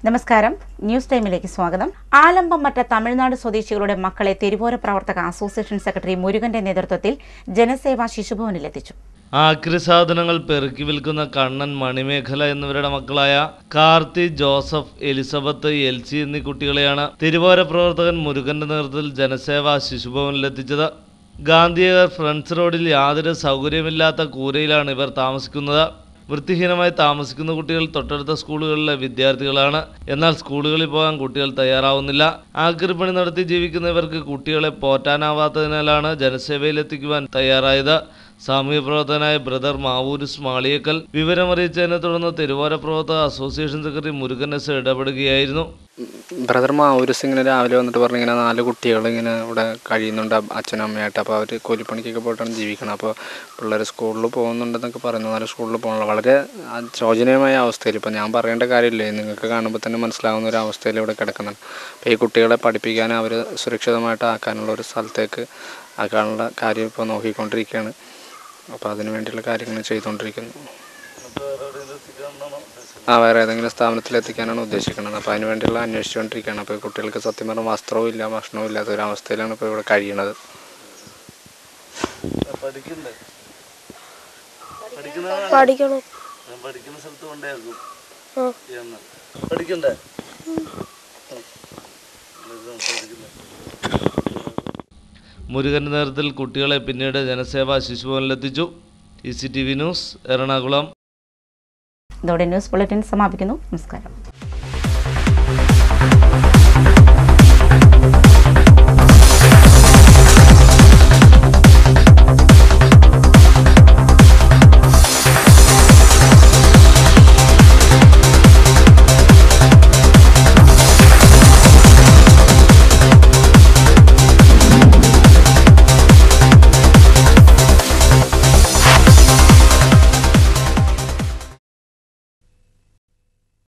നമസ്കാരം ന്യൂസ് ടൈമിലേക്ക് സ്വാഗതം ആലമ്പമറ്റ തമിഴ്നാട് സ്വദേശികളുടെ മക്കളെ തെരുവോര പ്രവർത്തക അസോസിയേഷൻ സെക്രട്ടറി മുരുകന്റെ നേതൃത്വത്തിൽ ജനസേവ ശിശുഭവനിലെത്തിച്ചു ആക്രി സാധനങ്ങൾ പെറുക്കി വിൽക്കുന്ന കണ്ണൻ മണിമേഖല എന്നിവരുടെ മക്കളായ കാർത്തി ജോസഫ് എലിസബത്ത് എൽസി എന്നീ കുട്ടികളെയാണ് തിരുവോര പ്രവർത്തകൻ മുരുകന്റെ നേതൃത്വത്തിൽ ജനസേവ ശിശുഭവനിലെത്തിച്ചത് ഗാന്ധിനഗർ ഫ്രണ്ട്സ് റോഡിൽ യാതൊരു സൗകര്യമില്ലാത്ത കൂരയിലാണ് ഇവർ താമസിക്കുന്നത് വൃത്തിഹീനമായി താമസിക്കുന്ന കുട്ടികൾ തൊട്ടടുത്ത സ്കൂളുകളിലെ വിദ്യാർത്ഥികളാണ് എന്നാൽ സ്കൂളുകളിൽ പോകാൻ കുട്ടികൾ തയ്യാറാവുന്നില്ല ആക്രിപ്പണി നടത്തി ജീവിക്കുന്ന ഇവർക്ക് കുട്ടികളെ പോറ്റാനാവാത്തതിനാലാണ് ജനസേവയിലെത്തിക്കുവാൻ തയ്യാറായത് സാമൂഹ്യ പ്രവർത്തകനായ ബ്രദർ മാവൂരിസ് മാളിയേക്കൽ വിവരമറിയിച്ചതിനെ തുടർന്ന് തിരുവോര പ്രവർത്തക അസോസിയേഷൻ സെക്രട്ടറി മുരുകൻ എസ് ഇടപെടുകയായിരുന്നു ബ്രദർ മാവൂരിസ് ഇങ്ങനെ രാവിലെ വന്നിട്ട് പറഞ്ഞു ഇങ്ങനെ നാല് കുട്ടികൾ ഇങ്ങനെ ഇവിടെ കഴിയുന്നുണ്ട് അപ്പ- അച്ഛനും അമ്മയായിട്ട് അപ്പോൾ അവർ കൂലിപ്പണിക്കൊക്കെ പോയിട്ടാണ് ജീവിക്കണം അപ്പോൾ പിള്ളേർ സ്കൂളിൽ പോകുന്നുണ്ടെന്നൊക്കെ പറയുന്നു നാല് സ്കൂളിൽ പോകണല്ലോ വളരെ ആ, ശോചനീയമായ അവസ്ഥയിൽ ഇപ്പോൾ ഞാൻ പറയേണ്ട കാര്യമില്ലേ നിങ്ങൾക്ക് കാണുമ്പോൾ തന്നെ മനസ്സിലാവുന്ന ഒരു അവസ്ഥയിൽ ഇവിടെ കിടക്കുന്നുണ്ട് അപ്പോൾ ഈ കുട്ടികളെ പഠിപ്പിക്കാൻ അവർ സുരക്ഷിതമായിട്ട് ആക്കാനുള്ള ഒരു സ്ഥലത്തേക്ക് ആക്കാനുള്ള കാര്യം ഇപ്പോൾ നോക്കിക്കൊണ്ടിരിക്കുകയാണ് അപ്പോൾ അതിനു വേണ്ടിയുള്ള കാര്യങ്ങൾ ചെയ്തുകൊണ്ടിരിക്കുന്നു ആ വേറെ ഏതെങ്കിലും സ്ഥാപനത്തിൽ എത്തിക്കാനാണ് ഉദ്ദേശിക്കുന്നത് അപ്പോൾ അതിന് വേണ്ടിയുള്ള അന്വേഷിച്ചുകൊണ്ടിരിക്കുകയാണ് അപ്പോൾ ഈ കുട്ടികൾക്ക് സത്യം പറഞ്ഞാൽ വസ്ത്രവും ഇല്ല ഭക്ഷണവും ഇല്ലാത്ത ഒരു അവസ്ഥയിലാണ് ഇപ്പോൾ ഇവിടെ കഴിയുന്നത് പഠിക്കണം പഠിക്കുന്ന സ്ഥലത്ത് കൊണ്ടേക്കും ആ പഠിക്കണ്ടേ മുരുകന്റെ നേതൃത്വത്തിൽ കുട്ടികളെ പിന്നീട് ജനസേവ ശിശുഭവനിലെത്തിച്ചു E C T V news Ernakulam ഇതോടെ ന്യൂസ് ബുള്ളറ്റിൻ സമാപിക്കുന്നു നമസ്കാരം